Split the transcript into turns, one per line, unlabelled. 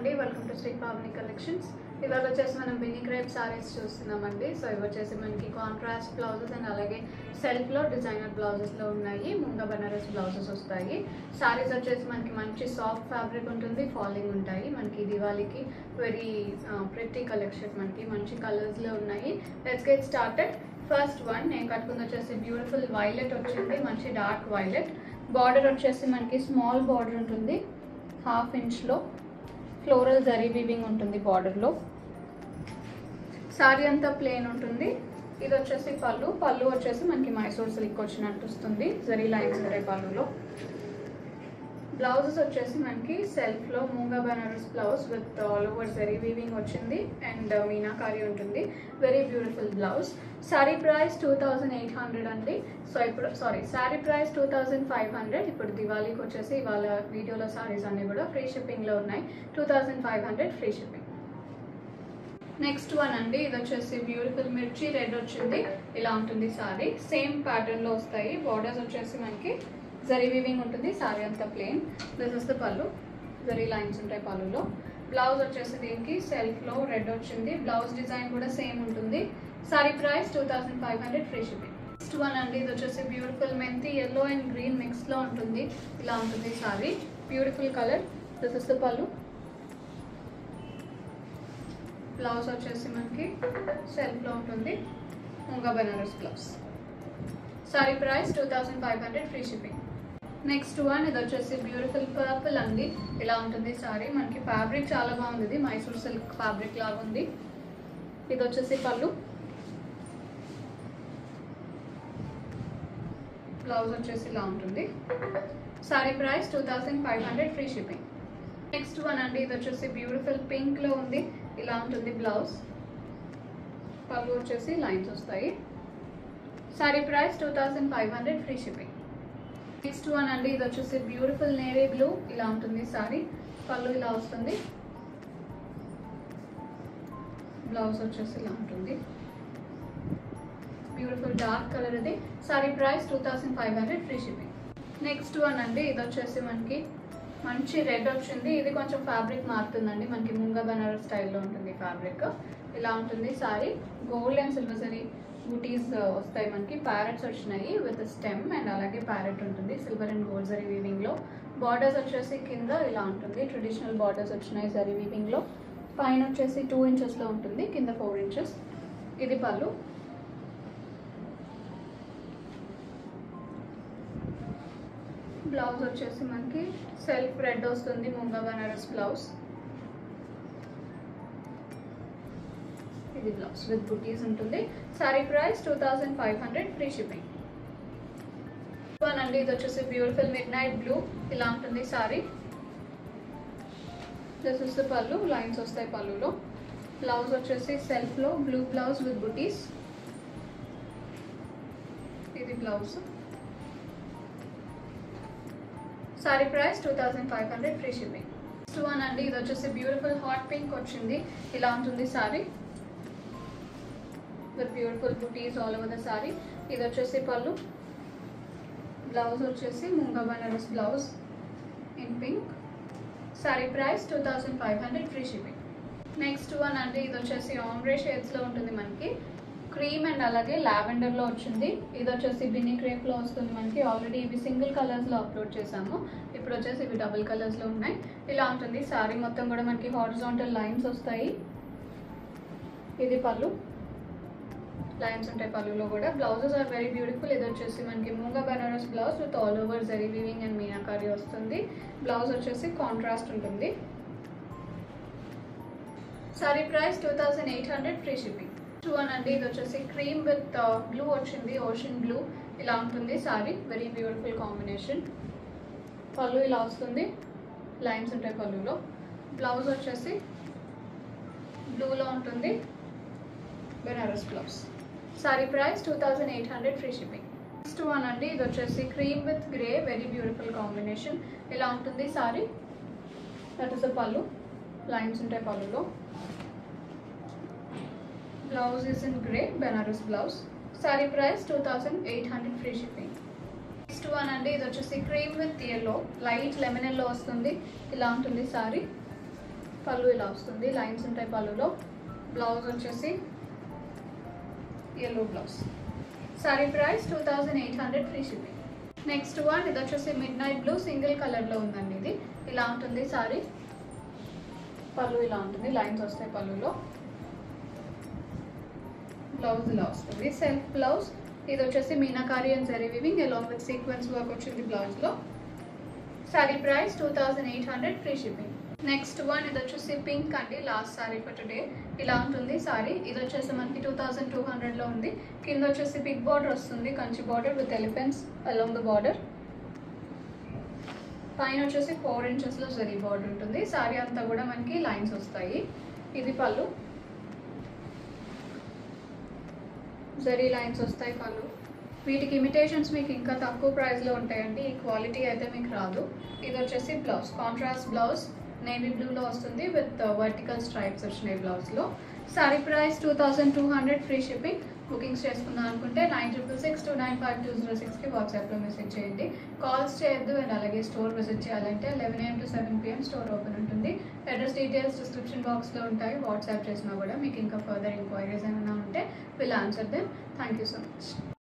అండి welcome to Shri Pavani collections ఇవాళ వచ్చేసి మనం బిన్నీ క్రేప్ సారీస్ చూస్తున్నామండి సో ఇవి వచ్చేసి మనకి కాంట్రాస్ట్ బ్లౌజెస్ అండ్ అలాగే సెల్ఫ్లో డిజైనర్ బ్లౌజెస్లో ఉన్నాయి ముంగా బనారస్ బ్లౌజెస్ వస్తాయి సారీస్ వచ్చేసి మనకి మంచి సాఫ్ట్ ఫ్యాబ్రిక్ ఉంటుంది ఫాలింగ్ ఉంటాయి మనకి దివాళీకి వెరీ ప్రెట్టి కలెక్షన్ మనకి మంచి కలర్స్లో ఉన్నాయి let's get started first one నేను కట్టుకుంది వచ్చేసి బ్యూటిఫుల్ వైలెట్ వచ్చింది మంచి డార్క్ వైలెట్ బార్డర్ వచ్చేసి మనకి స్మాల్ బార్డర్ ఉంటుంది హాఫ్ ఇంచ్లో ఫ్లోరల్ జరీ వీవింగ్ ఉంటుంది బార్డర్లో సారీ అంతా ప్లేన్ ఉంటుంది ఇది వచ్చేసి పళ్ళు పళ్ళు వచ్చేసి మనకి మైసూర్ సిల్క్ వచ్చినట్టు వస్తుంది జరీ లైన్స్ ఉంటాయి పళ్ళులో బ్లౌజెస్ వచ్చేసి మనకి సెల్ఫ్లో Moonga Banaras blouse with all over zari weaving వచ్చింది అండ్ మీనాకారి ఉంటుంది very beautiful blouse sari price two thousand eight hundred అండి సో ఇప్పుడు sorry sari price two thousand five hundred ఇప్పుడు దివాళీకి వచ్చేసి ఇవాళ వీడియోలో సారీస్ అన్నీ కూడా ఫ్రీ షిప్పింగ్లో ఉన్నాయి two thousand five hundred free shipping next one అండి ఇది వచ్చేసి బ్యూటిఫుల్ మిర్చి రెడ్ వచ్చింది ఇలా ఉంటుంది సారీ సేమ్ ప్యాటర్న్లో వస్తాయి బార్డర్స్ వచ్చేసి మనకి జరీ వీవింగ్ ఉంటుంది సారీ అంతా plain this is the pallu zari lines ఉంటాయి పళ్ళులో బ్లౌజ్ వచ్చేసి దీనికి సెల్ఫ్లో రెడ్ వచ్చింది బ్లౌజ్ డిజైన్ కూడా సేమ్ ఉంటుంది sari price two thousand five hundred free shipping next one అండి ఇది వచ్చేసి బ్యూటిఫుల్ మెంతి ఎల్లో అండ్ గ్రీన్ మిక్స్లో ఉంటుంది ఇలా ఉంటుంది sari beautiful colour this is the pallu blouse వచ్చేసి మనకి సెల్ఫ్లో ఉంటుంది Moonga Banaras blouse sari price two thousand five hundred free shipping next one ఇది వచ్చేసి బ్యూటిఫుల్ పర్పుల్ అండి ఇలా ఉంటుంది సారీ మనకి ఫ్యాబ్రిక్ చాలా బాగుంది ఇది మైసూర్ సిల్క్ ఫ్యాబ్రిక్ లాగా ఉంది ఇది వచ్చేసి పళ్ళు బ్లౌజ్ వచ్చేసి ఇలా ఉంటుంది sari price two thousand five hundred free shipping next one అండి ఇది వచ్చేసి బ్యూటిఫుల్ పింక్లో ఉంది ఇలా ఉంటుంది బ్లౌజ్ పళ్ళు వచ్చేసి లైన్స్ వస్తాయి sari price two thousand five hundred free shipping next one అండి ఇది వచ్చేసి బ్యూటిఫుల్ నేవీ బ్లూ ఇలా ఉంటుంది సారీ పళ్ళు ఇలా వస్తుంది బ్లౌజ్ వచ్చేసి ఇలా ఉంటుంది బ్యూటిఫుల్ డార్క్ కలర్ ఇది sari price two thousand five hundred free shipping next one అండి ఇది వచ్చేసి మనకి మంచి రెడ్ వచ్చింది ఇది కొంచెం ఫ్యాబ్రిక్ మారుతుందండి మనకి ముంగా బనారస్ స్టైల్లో ఉంటుంది ఫ్యాబ్రిక్ ఇలా ఉంటుంది సారీ గోల్డ్ అండ్ సిల్వర్ సరీ బూటీస్ వస్తాయి మనకి ప్యారెట్స్ వచ్చినాయి విత్ స్టెమ్ అండ్ అలాగే ప్యారెట్ ఉంటుంది సిల్వర్ అండ్ గోల్డ్ జరీ వీవింగ్లో బార్డర్స్ వచ్చేసి కింద ఇలా ఉంటుంది ట్రెడిషనల్ బార్డర్స్ వచ్చినాయి జరీ వీవింగ్లో పైన వచ్చేసి టూ ఇంచెస్లో ఉంటుంది కింద ఫోర్ ఇంచెస్ ఇది పళ్ళు బ్లౌజ్ వచ్చేసి మనకి సెల్ఫ్ రెడ్ వస్తుంది ముంగా బనారస్ బ్లౌజ్ ఇది బ్లౌజ్ విత్ బుటీస్ ఉంటుంది sari price two thousand five hundred free shipping one అండి ఇది వచ్చేసి బ్యూటిఫుల్ మిడ్ నైట్ బ్లూ ఇలా ఉంటుంది sari this is the pallu lines వస్తాయి పళ్ళులో బ్లౌజ్ వచ్చేసి సెల్ఫ్లో బ్లూ బ్లౌజ్ విత్ బుటీస్ ఇది blouse sari price two thousand five hundred free shipping next one అండి ఇది వచ్చేసి బ్యూటిఫుల్ హాట్ పింక్ వచ్చింది ఇలా ఉంటుంది సారీ విత్ బ్యూటిఫుల్ బుటీస్ ఆల్ ఓవర్ ద సారీ ఇది వచ్చేసి పళ్ళు బ్లౌజ్ వచ్చేసి moonga Banaras blouse in pink sari price two thousand five hundred free shipping next one అండి ఇది వచ్చేసి ఆమ్రే షేడ్స్లో ఉంటుంది మనకి క్రీమ్ అండ్ అలాగే లావెండర్లో వచ్చింది ఇది వచ్చేసి బిన్నీ క్రేప్లో వస్తుంది మనకి ఆల్రెడీ ఇవి సింగిల్ కలర్స్లో అప్లోడ్ చేసాము ఇప్పుడు వచ్చేసి ఇవి డబుల్ కలర్స్లో ఉన్నాయి ఇలా ఉంటుంది సారీ మొత్తం కూడా మనకి హారిజాంటల్ లైన్స్ వస్తాయి ఇది పళ్ళు లైన్స్ ఉంటాయి పళ్ళులో కూడా బ్లౌజెస్ ఆర్ వెరీ బ్యూటిఫుల్ ఇది వచ్చేసి మనకి moonga Banaras blouse with all over zari weaving and meenakari వస్తుంది బ్లౌజ్ వచ్చేసి కాంట్రాస్ట్ ఉంటుంది sari price two thousand eight hundred free shipping two one అండి ఇది వచ్చేసి క్రీమ్ విత్ బ్లూ వచ్చింది ఓషన్ బ్లూ ఇలా ఉంటుంది సారీ వెరీ బ్యూటిఫుల్ కాంబినేషన్ పళ్ళు ఇలా వస్తుంది లైన్స్ ఉంటాయి పళ్ళులో బ్లౌజ్ వచ్చేసి బ్లూలో ఉంటుంది Banaras blouse sari price two thousand eight hundred free shipping next one అండి ఇది వచ్చేసి cream with grey very beautiful combination ఇలా ఉంటుంది sari that is the pallu lines ఉంటాయి పళ్ళులో blouse is in grey Banaras blouse sari price two thousand eight hundred free shipping next one అండి ఇది వచ్చేసి cream with yellow light lemon yellow వస్తుంది ఇలా ఉంటుంది సారీ పళ్ళు ఇలా వస్తుంది లైన్స్ ఉంటాయి పళ్ళులో బ్లౌజ్ వచ్చేసి yellow blouse sari price two thousand eight hundred free shipping next one ఇది వచ్చేసి మిడ్ నైట్ బ్లూ సింగిల్ కలర్లో ఉందండి ఇది ఇలా ఉంటుంది సారీ పళ్ళు ఇలా ఉంటుంది లైన్స్ వస్తాయి పళ్ళులో బ్లౌజ్ ఇలా వస్తుంది సెల్ఫ్ బ్లౌజ్ ఇది వచ్చేసి meenakari and zari weaving along with sequence work వచ్చింది బ్లౌజ్లో sari price two thousand eight hundred free shipping next one ఇది వచ్చేసి పింక్ అండి లాస్ట్ సారీ ఫర్ టుడే ఇలా ఉంటుంది సారీ ఇది వచ్చేసి మనకి టూ థౌజండ్ టూ హండ్రెడ్లో ఉంది కింద వచ్చేసి బిగ్ బార్డర్ వస్తుంది Kanchi border with elephants along the border పైన వచ్చేసి ఫోర్ ఇంచెస్లో జరీ బార్డర్ ఉంటుంది సారీ అంతా కూడా మనకి లైన్స్ వస్తాయి ఇది పళ్ళు జరీ లైన్స్ వస్తాయి పళ్ళు వీటికి ఇమిటేషన్స్ మీకు ఇంకా తక్కువ ప్రైస్లో ఉంటాయండి ఈ క్వాలిటీ అయితే మీకు రాదు ఇది వచ్చేసి బ్లౌజ్ కాంట్రాస్ట్ బ్లౌజ్ నేవీ బ్లూలో వస్తుంది విత్ వర్టికల్ స్ట్రైప్స్ వచ్చినాయి బ్లౌజ్లో sari price two thousand two hundred free shipping bookings చేసుకుందాం అనుకుంటే nine triple six two nine five two zero సిక్స్కి వాట్సాప్లో మెసేజ్ చేయండి కాల్స్ చేయొద్దు అండ్ అలాగే స్టోర్ విజిట్ చేయాలంటే eleven AM to seven PM store open ఉంటుంది అడ్రస్ డీటెయిల్స్ డిస్క్రిప్షన్ బాక్స్లో ఉంటాయి వాట్సాప్ చేసినా కూడా మీకు ఇంకా ఫర్దర్ ఎంక్వైరీస్ ఏమైనా ఉంటే will answer then thank you so much